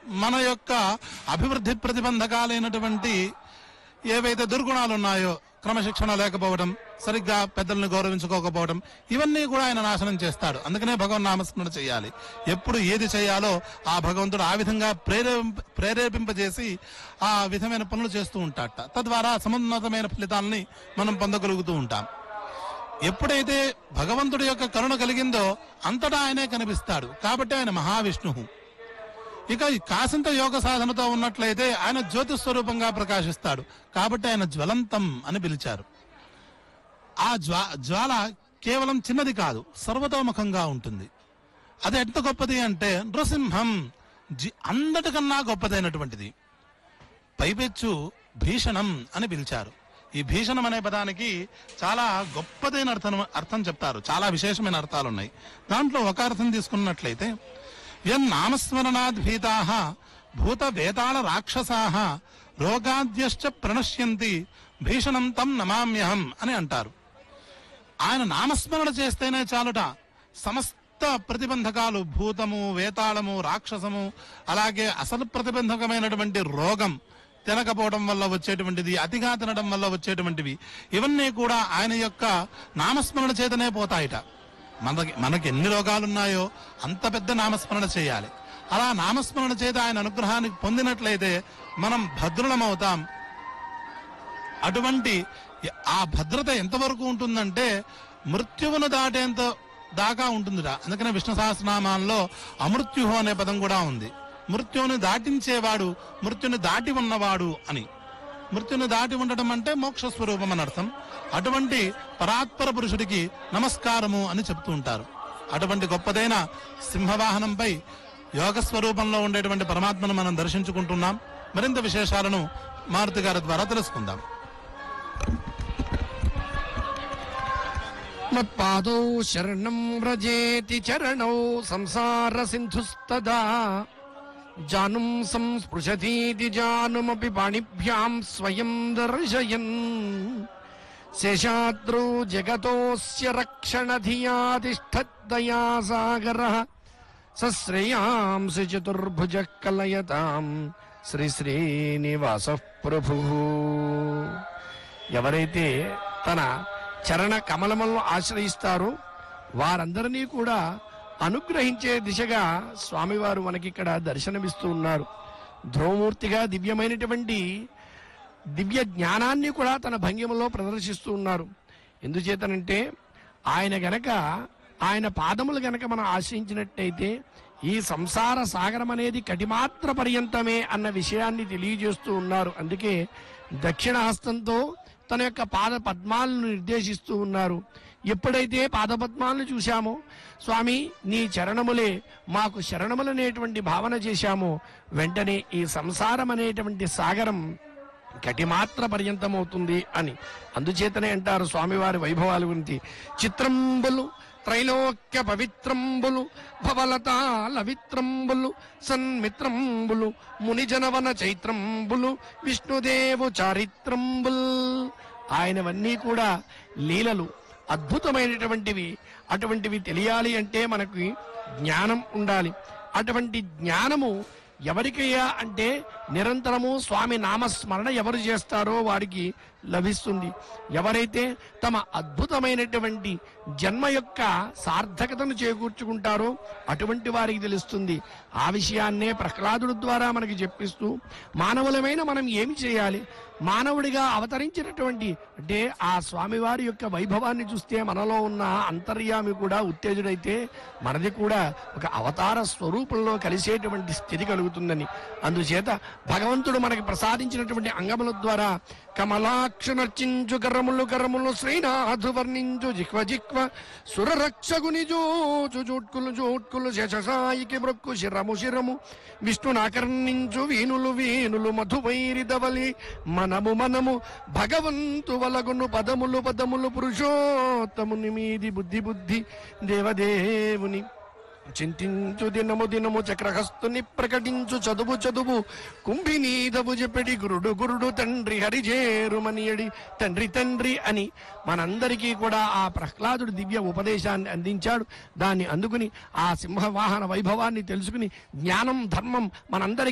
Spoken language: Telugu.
మన యొక్క అభివృద్ధి ప్రతిబంధకాలైనటువంటి ఏవైతే దుర్గుణాలు ఉన్నాయో క్రమశిక్షణ లేకపోవడం సరిగ్గా పెద్దల్ని గౌరవించుకోకపోవడం ఇవన్నీ కూడా ఆయన నాశనం చేస్తాడు అందుకనే భగవన్ నామస్మరణ చేయాలి ఎప్పుడు ఏది చేయాలో ఆ భగవంతుడు ఆ విధంగా ప్రేరేపింప ప్రేరేపింపజేసి ఆ విధమైన పనులు చేస్తూ ఉంటాడట తద్వారా సమున్నతమైన ఫలితాలని మనం పొందగలుగుతూ ఉంటాం ఎప్పుడైతే భగవంతుడి యొక్క కరుణ కలిగిందో అంతటా ఆయనే కనిపిస్తాడు కాబట్టి ఆయన మహావిష్ణువు ఇక ఈ కాసింత యోగ సాధనతో ఉన్నట్లయితే ఆయన జ్యోతి స్వరూపంగా ప్రకాశిస్తాడు కాబట్టి ఆయన జ్వలంతం అని పిలిచారు ఆ జ్వా జ్వాల కేవలం చిన్నది కాదు సర్వతోముఖంగా ఉంటుంది అది ఎంత గొప్పది అంటే నృసింహం జి అందటికన్నా గొప్పదైనటువంటిది పైపెచ్చు భీషణం అని పిలిచారు ఈ భీషణం అనే పదానికి చాలా గొప్పదైన అర్థం అర్థం చెప్తారు చాలా విశేషమైన అర్థాలు ఉన్నాయి దాంట్లో ఒక అర్థం తీసుకున్నట్లయితే యన్ నామస్మరణాద్ భీతాః భూత వేతాళ రాక్షసాః రోగాద్యశ్చ ప్రణశ్యంతి భీషణం తం నమామ్యహం అని అంటారు ఆయన నామస్మరణ చేస్తేనే చాలుట సమస్త ప్రతిబంధకాలు భూతము వేతాళము రాక్షసము అలాగే అసలు ప్రతిబంధకమైనటువంటి రోగం తినకపోవడం వల్ల వచ్చేటువంటిది అతిగా తినడం వల్ల వచ్చేటువంటివి ఇవన్నీ కూడా ఆయన యొక్క నామస్మరణ చేతనే పోతాయిట మనకి మనకి ఎన్ని రోగాలు ఉన్నాయో అంత పెద్ద నామస్మరణ చేయాలి అలా నామస్మరణ చేత ఆయన అనుగ్రహానికి పొందినట్లయితే మనం భద్రులమవుతాం అటువంటి ఆ భద్రత ఎంతవరకు ఉంటుందంటే మృత్యువును దాటేంత దాకా ఉంటుందిరా అందుకనే విష్ణు సహస్రనామాల్లో అమృత్యుహో అనే పదం కూడా ఉంది మృత్యువుని దాటించేవాడు మృత్యుని దాటి ఉన్నవాడు అని మృత్యుని దాటి ఉండటం అంటే మోక్ష స్వరూపం అని అర్థం అటువంటి పరాత్పర పురుషుడికి నమస్కారము అని చెప్తూ ఉంటారు అటువంటి గొప్పదైన సింహవాహనంపై యోగ స్వరూపంలో ఉండేటువంటి పరమాత్మను మనం దర్శించుకుంటున్నాం మరింత విశేషాలను మారుతి గారి ద్వారా తెలుసుకుందాం మత్పాదౌ శరణం వ్రజేతి చరణౌ సంసార సింధుస్తదా జానుం సంస్పృశతీతి జానుమపి పాణిభ్యాం స్వయం దర్శయన్ శేషాద్రౌ జగతోస్య రక్షణ ధియాతిష్టద్దయా సాగర సశ్రేయాంసి చతుర్భుజ కలయతాం శ్రీ శ్రీనివాస ప్రభు ఎవరైతే తన చరణ కమలములను ఆశ్రయిస్తారో వారందరినీ కూడా అనుగ్రహించే దిశగా స్వామివారు మనకి ఇక్కడ దర్శనమిస్తూ ఉన్నారు ధ్రువమూర్తిగా దివ్యమైనటువంటి దివ్య జ్ఞానాన్ని కూడా తన భంగిమలో ప్రదర్శిస్తూ ఉన్నారు ఎందుచేతనంటే ఆయన గనక ఆయన పాదములు గనక మనం ఆశ్రయించినట్టయితే ఈ సంసార సాగరం అనేది కటిమాత్ర పర్యంతమే అన్న విషయాన్ని తెలియజేస్తూ ఉన్నారు అందుకే దక్షిణ హస్తంతో తన యొక్క పాద పద్మాలను నిర్దేశిస్తూ ఉన్నారు ఎప్పుడైతే పాదపద్మాలను చూశామో స్వామి నీ చరణములే మాకు శరణములనేటువంటి భావన చేశామో వెంటనే ఈ సంసారం అనేటువంటి సాగరం కటిమాత్ర పర్యంతమవుతుంది అని అందుచేతనే అంటారు స్వామివారి వైభవాల గురించి చిత్రంబులు త్రైలోక్య పవిత్రంబులు భవలతాల విత్రంబులు సన్మిత్రంబులు మునిజనవన చైత్రంబులు విష్ణుదేవు చారిత్రంబుల్ ఆయనవన్నీ కూడా లీలలు అద్భుతమైనటువంటివి అటువంటివి తెలియాలి అంటే మనకి జ్ఞానం ఉండాలి అటువంటి జ్ఞానము ఎవరికయ్యా అంటే నిరంతరము స్వామి నామస్మరణ ఎవరు చేస్తారో వారికి లభిస్తుంది ఎవరైతే తమ అద్భుతమైనటువంటి జన్మ యొక్క సార్థకతను చేకూర్చుకుంటారో అటువంటి వారికి తెలుస్తుంది ఆ విషయాన్నే ప్రహ్లాదుడు ద్వారా మనకి చెప్పిస్తూ మానవులమైన మనం ఏమి చేయాలి మానవుడిగా అవతరించినటువంటి అంటే ఆ స్వామివారి యొక్క వైభవాన్ని చూస్తే మనలో ఉన్న అంతర్యామి కూడా ఉత్తేజుడైతే మనది కూడా ఒక అవతార స్వరూపంలో కలిసేటువంటి స్థితి కలుగుతుందని అందుచేత భగవంతుడు మనకి ప్రసాదించినటువంటి అంగముల ద్వారా కమలాక్ష నర్చించు కర్రములు కర్రములు శ్రీనాథు వర్ణించు జిక్వ జిక్వ సురరక్షగుని జోచు జోట్కులు జోట్కులు శశసాయికి బ్రొక్కు శిరము శిరము విష్ణునాకర్ణించు వీణులు వీణులు మధువైరిదవలి మనము మనము భగవంతు వలగును పదములు పదములు పురుషోత్తముని మీది బుద్ధి బుద్ధి దేవదేవుని చింతించు దినము దినము చక్రహస్తుని ప్రకటించు చదువు చదువు కుంభినీదవు చెప్పడి గురుడు గురుడు తండ్రి హరిజేరుమనియడి తండ్రి తండ్రి అని మనందరికీ కూడా ఆ ప్రహ్లాదుడు దివ్య ఉపదేశాన్ని అందించాడు దాన్ని అందుకుని ఆ సింహవాహన వైభవాన్ని తెలుసుకుని జ్ఞానం ధర్మం మనందరికీ